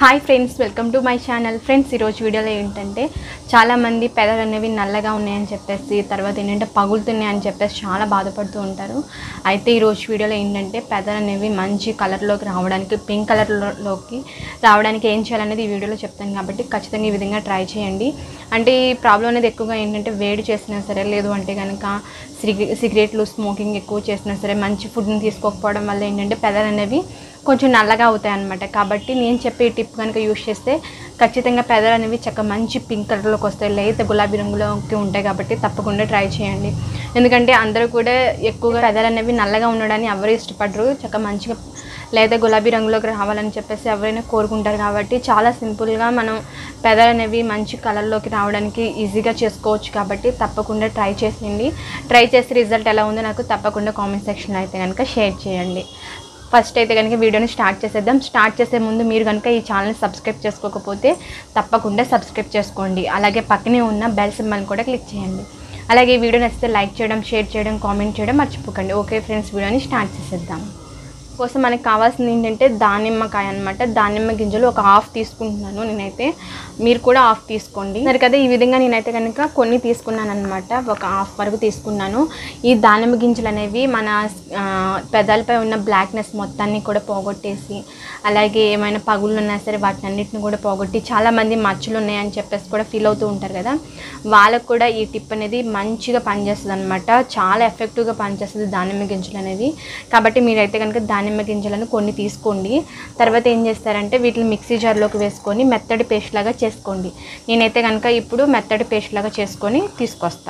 hi friends welcome to my channel friends ఈరోజు వీడియోలో ఏంటంటే చాలామంది పెదలు అనేవి నల్లగా ఉన్నాయని చెప్పేసి తర్వాత ఏంటంటే పగులుతున్నాయి అని చెప్పేసి చాలా బాధపడుతూ ఉంటారు అయితే ఈరోజు వీడియోలో ఏంటంటే పెదలు అనేవి మంచి కలర్లోకి రావడానికి పింక్ కలర్లోకి రావడానికి ఏం చేయాలనేది ఈ వీడియోలో చెప్తాను కాబట్టి ఖచ్చితంగా ఈ విధంగా ట్రై చేయండి అంటే ఈ ప్రాబ్లం అనేది ఎక్కువగా ఏంటంటే వేడి చేసినా సరే లేదు అంటే కనుక సిగ సిగరెట్లు స్మోకింగ్ ఎక్కువ చేసినా సరే మంచి ఫుడ్ని తీసుకోకపోవడం వల్ల ఏంటంటే పెదలు అనేవి కొంచెం నల్లగా అవుతాయి అనమాట కాబట్టి నేను చెప్పే ఈ టిప్ కనుక యూస్ చేస్తే ఖచ్చితంగా పెదలు అనేవి చక్క మంచి పింక్ కలర్లోకి వస్తాయి లేత గులాబీ రంగులోకి ఉంటాయి కాబట్టి తప్పకుండా ట్రై చేయండి ఎందుకంటే అందరూ కూడా ఎక్కువగా పెదలు అనేవి నల్లగా ఉండడాన్ని ఎవరు ఇష్టపడరు చక్క మంచిగా లేదా గులాబీ రంగులోకి రావాలని చెప్పేసి ఎవరైనా కోరుకుంటారు కాబట్టి చాలా సింపుల్గా మనం పెదలు అనేవి మంచి కలర్లోకి రావడానికి ఈజీగా చేసుకోవచ్చు కాబట్టి తప్పకుండా ట్రై చేసేయండి ట్రై చేసి రిజల్ట్ ఎలా ఉందో నాకు తప్పకుండా కామెంట్ సెక్షన్లో అయితే కనుక షేర్ చేయండి ఫస్ట్ అయితే కనుక వీడియోని స్టార్ట్ చేసేద్దాం స్టార్ట్ చేసే ముందు మీరు కనుక ఈ ఛానల్ని సబ్స్క్రైబ్ చేసుకోకపోతే తప్పకుండా సబ్స్క్రైబ్ చేసుకోండి అలాగే పక్కనే ఉన్న బెల్ సింబల్ని కూడా క్లిక్ చేయండి అలాగే ఈ వీడియో నచ్చితే లైక్ చేయడం షేర్ చేయడం కామెంట్ చేయడం మర్చిపోకండి ఓకే ఫ్రెండ్స్ వీడియోని స్టార్ట్ చేసేద్దాం కోసం మనకి కావాల్సింది ఏంటంటే దానిమ్మకాయ అనమాట దానిమ్మ గింజలు ఒక హాఫ్ తీసుకుంటున్నాను నేనైతే మీరు కూడా హాఫ్ తీసుకోండి మరి కదా ఈ విధంగా నేనైతే కనుక కొన్ని తీసుకున్నాను అనమాట ఒక హాఫ్ వరకు తీసుకున్నాను ఈ దానిమ్మ గింజలు అనేవి మన ఆ, పెదాలపై ఉన్న బ్లాక్నెస్ మొత్తాన్ని కూడా పోగొట్టేసి అలాగే ఏమైనా పగుళ్ళు ఉన్నా సరే వాటిని అన్నిటిని కూడా పోగొట్టి చాలామంది మచ్చలు ఉన్నాయని చెప్పేసి కూడా ఫీల్ అవుతూ ఉంటారు కదా వాళ్ళకు కూడా ఈ టిప్ అనేది మంచిగా పనిచేస్తుంది అనమాట చాలా ఎఫెక్టివ్గా పనిచేస్తుంది దానిమ్మ గింజలు అనేవి కాబట్టి మీరైతే కనుక దానిమ్మ గింజలను కొన్ని తీసుకోండి తర్వాత ఏం చేస్తారంటే వీటిని మిక్సీ జార్లోకి వేసుకొని మెత్తడి పేస్ట్ లాగా చేసుకోండి నేనైతే కనుక ఇప్పుడు మెత్తడి పేస్ట్ లాగా చేసుకొని తీసుకొస్తా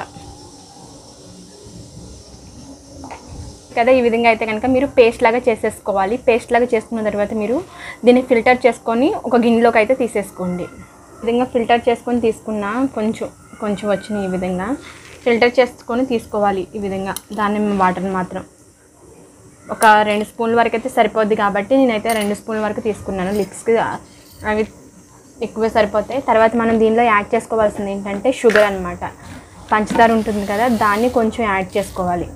కదా ఈ విధంగా అయితే కనుక మీరు పేస్ట్ లాగా చేసేసుకోవాలి పేస్ట్ లాగా చేసుకున్న తర్వాత మీరు దీన్ని ఫిల్టర్ చేసుకొని ఒక గిన్నెలోకి అయితే తీసేసుకోండి ఈ విధంగా ఫిల్టర్ చేసుకొని తీసుకున్నా కొంచెం కొంచెం వచ్చినాయి ఈ విధంగా ఫిల్టర్ చేసుకొని తీసుకోవాలి ఈ విధంగా దానిమ్మ వాటర్ని మాత్రం ఒక రెండు స్పూన్ల వరకు అయితే సరిపోద్ది కాబట్టి నేనైతే రెండు స్పూన్ల వరకు తీసుకున్నాను లిప్స్కి అవి ఎక్కువ సరిపోతాయి తర్వాత మనం దీనిలో యాడ్ చేసుకోవాల్సింది ఏంటంటే షుగర్ అనమాట పంచదార ఉంటుంది కదా దాన్ని కొంచెం యాడ్ చేసుకోవాలి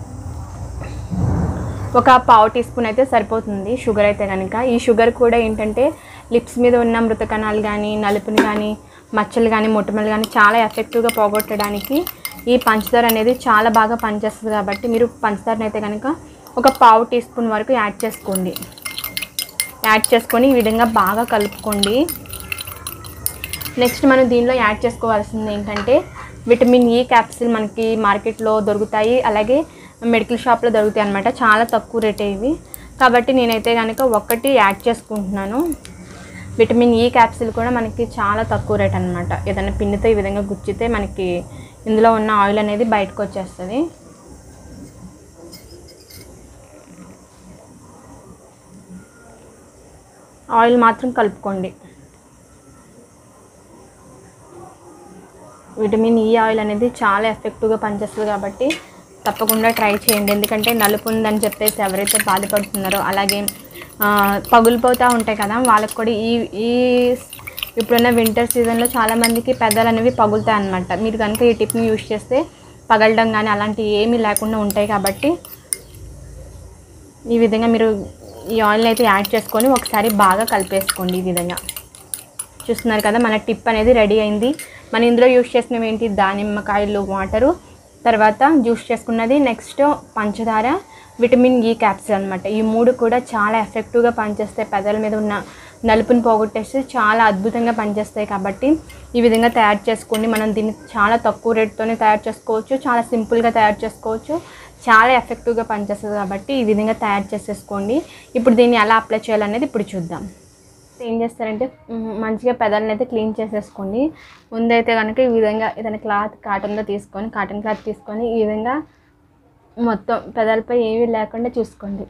ఒక పావు టీ స్పూన్ అయితే సరిపోతుంది షుగర్ అయితే కనుక ఈ షుగర్ కూడా ఏంటంటే లిప్స్ మీద ఉన్న మృత కణాలు కానీ నలుపుని కానీ మచ్చలు కానీ మొటిమలు కానీ చాలా ఎఫెక్టివ్గా పోగొట్టడానికి ఈ పంచదార అనేది చాలా బాగా పనిచేస్తుంది కాబట్టి మీరు పంచదారని అయితే కనుక ఒక పావు టీ స్పూన్ వరకు యాడ్ చేసుకోండి యాడ్ చేసుకొని ఈ విధంగా బాగా కలుపుకోండి నెక్స్ట్ మనం దీనిలో యాడ్ చేసుకోవాల్సింది ఏంటంటే విటమిన్ ఈ క్యాప్సిల్ మనకి మార్కెట్లో దొరుకుతాయి అలాగే మెడికల్ షాప్లో దొరుకుతాయి అనమాట చాలా తక్కువ రేటే ఇవి కాబట్టి నేనైతే కనుక ఒక్కటి యాడ్ చేసుకుంటున్నాను విటమిన్ ఈ క్యాప్సిల్ కూడా మనకి చాలా తక్కువ రేట్ అనమాట ఏదైనా పిండితో ఈ విధంగా గుచ్చితే మనకి ఇందులో ఉన్న ఆయిల్ అనేది బయటకు వచ్చేస్తుంది ఆయిల్ మాత్రం కలుపుకోండి విటమిన్ ఈ ఆయిల్ అనేది చాలా ఎఫెక్టివ్గా పనిచేస్తుంది కాబట్టి తప్పకుండా ట్రై చేయండి ఎందుకంటే నలుపు ఉందని చెప్పేసి ఎవరైతే బాధపడుతున్నారో అలాగే ఆ, పగులిపోతూ ఉంటాయి కదా వాళ్ళకి కూడా ఈ ఈ ఇప్పుడున్న వింటర్ సీజన్లో చాలామందికి పెద్దలు అనేవి పగులుతాయి అనమాట మీరు కనుక ఈ టిప్ని యూస్ చేస్తే పగలడం కానీ అలాంటివి ఏమీ లేకుండా ఉంటాయి కాబట్టి ఈ విధంగా మీరు ఈ ఆయిల్ని అయితే యాడ్ చేసుకొని ఒకసారి బాగా కలిపేసుకోండి ఈ విధంగా చూస్తున్నారు కదా మన టిప్ అనేది రెడీ అయింది మనం ఇందులో యూస్ చేసినవి ఏంటి దానిమ్మకాయలు వాటరు తర్వాత జ్యూస్ చేసుకున్నది నెక్స్ట్ పంచదార విటమిన్ ఈ క్యాప్సిల్ అనమాట ఈ మూడు కూడా చాలా ఎఫెక్టివ్గా పనిచేస్తాయి పెదల మీద ఉన్న నలుపుని పోగొట్టేసి చాలా అద్భుతంగా పనిచేస్తాయి కాబట్టి ఈ విధంగా తయారు చేసుకోండి మనం దీన్ని చాలా తక్కువ రేట్తోనే తయారు చేసుకోవచ్చు చాలా సింపుల్గా తయారు చేసుకోవచ్చు చాలా ఎఫెక్టివ్గా పనిచేస్తుంది కాబట్టి ఈ విధంగా తయారు చేసేసుకోండి ఇప్పుడు దీన్ని ఎలా అప్లై చేయాలనేది ఇప్పుడు చూద్దాం ఏం చేస్తారంటే మ్, మంచిగా పెదాలను అయితే క్లీన్ చేసేసుకోండి ముందైతే కనుక ఈ విధంగా ఏదైనా క్లాత్ కాటన్లో తీసుకొని కాటన్ క్లాత్ తీసుకొని ఈ విధంగా మొత్తం పెదాలపై ఏమీ లేకుండా చూసుకోండి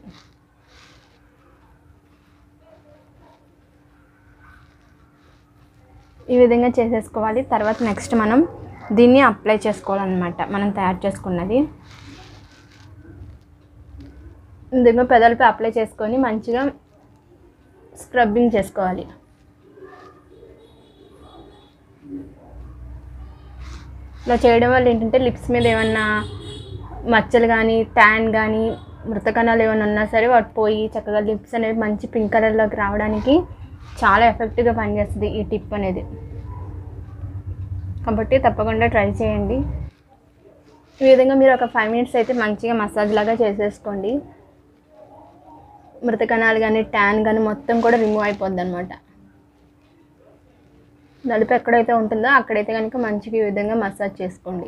ఈ విధంగా చేసేసుకోవాలి తర్వాత నెక్స్ట్ మనం దీన్ని అప్లై చేసుకోవాలన్నమాట మనం తయారు చేసుకున్నది దీన్ని పెదాలపై అప్లై చేసుకొని మంచిగా స్క్రబ్బింగ్ చేసుకోవాలి ఇలా చేయడం వల్ల ఏంటంటే లిప్స్ మీద ఏమన్నా మచ్చలు కానీ ట్యాన్ కానీ మృతకణాలు ఏమైనా ఉన్నా సరే వాటి పోయి చక్కగా లిప్స్ అనేవి మంచి పింక్ కలర్లోకి రావడానికి చాలా ఎఫెక్టివ్గా పనిచేస్తుంది ఈ టిప్ అనేది కాబట్టి తప్పకుండా ట్రై చేయండి ఈ విధంగా మీరు ఒక ఫైవ్ మినిట్స్ అయితే మంచిగా మసాజ్ లాగా చేసేసుకోండి మృత కణాలు కానీ ట్యాన్ కానీ మొత్తం కూడా రిమూవ్ అయిపోద్ది అనమాట నలుపు ఎక్కడైతే ఉంటుందో అక్కడైతే కనుక మంచిగా ఈ విధంగా మసాజ్ చేసుకోండి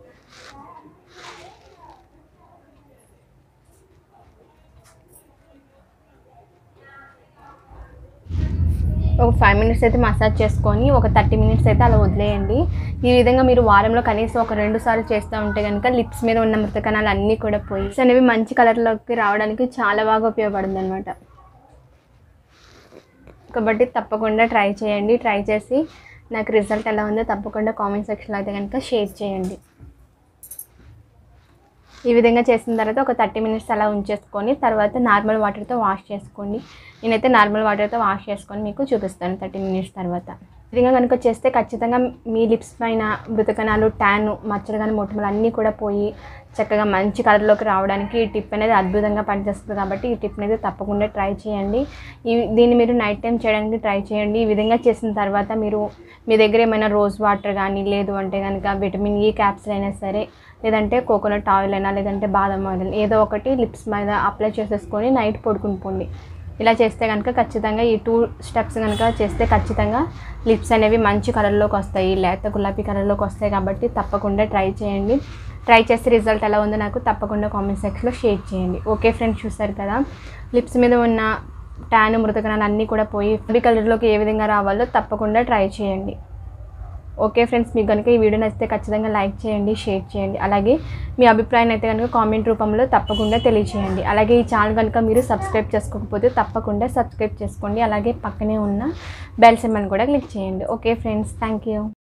ఒక ఫైవ్ మినిట్స్ అయితే మసాజ్ చేసుకొని ఒక థర్టీ మినిట్స్ అయితే అలా వదిలేయండి ఈ విధంగా మీరు వారంలో కనీసం ఒక రెండు సార్లు చేస్తూ ఉంటే కనుక లిప్స్ మీద ఉన్న మృత కణాలు అన్నీ కూడా పోయి lips అనేవి మంచి కలర్లోకి రావడానికి చాలా బాగా ఉపయోగపడుతుంది అనమాట కాబట్టి తప్పకుండా ట్రై చేయండి ట్రై చేసి నాకు రిజల్ట్ ఎలా ఉందో తప్పకుండా కామెంట్ సెక్షన్లో అయితే కనుక షేర్ చేయండి ఈ విధంగా చేసిన తర్వాత ఒక థర్టీ మినిట్స్ అలా ఉంచేసుకొని తర్వాత నార్మల్ వాటర్తో వాష్ చేసుకోండి నేనైతే నార్మల్ వాటర్తో వాష్ చేసుకొని మీకు చూపిస్తాను థర్టీ మినిట్స్ తర్వాత ఈ విధంగా కనుక చేస్తే ఖచ్చితంగా మీ లిప్స్ పైన మృతకణాలు ట్యాన్ మచ్చలు కానీ మొట్టమలు అన్నీ కూడా పోయి చక్కగా మంచి కలర్లోకి రావడానికి ఈ టిప్ అనేది అద్భుతంగా పనిచేస్తుంది కాబట్టి ఈ టిప్ అనేది తప్పకుండా ట్రై చేయండి ఈ దీన్ని మీరు నైట్ టైం చేయడానికి ట్రై చేయండి ఈ విధంగా చేసిన తర్వాత మీరు మీ దగ్గర ఏమైనా రోజ్ వాటర్ కానీ లేదు అంటే కనుక విటమిన్ ఈ క్యాప్సిల్ అయినా సరే లేదంటే కోకోనట్ ఆయిల్ అయినా లేదంటే బాదం ఆయిల్ అయినా ఏదో ఒకటి లిప్స్ మీద అప్లై చేసేసుకొని నైట్ పడుకుని పోండి ఇలా చేస్తే కనుక ఖచ్చితంగా ఈ టూ స్టెప్స్ కనుక చేస్తే ఖచ్చితంగా లిప్స్ అనేవి మంచి కలర్లోకి వస్తాయి లేత గులాబీ కలర్లోకి వస్తాయి కాబట్టి తప్పకుండా ట్రై చేయండి ట్రై చేస్తే రిజల్ట్ ఎలా ఉందో నాకు తప్పకుండా కామెంట్ సెక్షన్లో షేర్ చేయండి ఓకే ఫ్రెండ్స్ చూసారు కదా లిప్స్ మీద ఉన్న ట్యాన్ మృతకణాలు అన్నీ కూడా పోయి గులాబీ కలర్లోకి ఏ విధంగా రావాలో తప్పకుండా ట్రై చేయండి ఓకే ఫ్రెండ్స్ మీకు కనుక ఈ వీడియో నచ్చితే ఖచ్చితంగా లైక్ చేయండి షేర్ చేయండి అలాగే మీ అభిప్రాయం అయితే కనుక కామెంట్ రూపంలో తప్పకుండా తెలియచేయండి అలాగే ఈ ఛానల్ కనుక మీరు సబ్స్క్రైబ్ చేసుకోకపోతే తప్పకుండా సబ్స్క్రైబ్ చేసుకోండి అలాగే పక్కనే ఉన్న బెల్ సింబల్ కూడా క్లిక్ చేయండి ఓకే ఫ్రెండ్స్ థ్యాంక్ యూ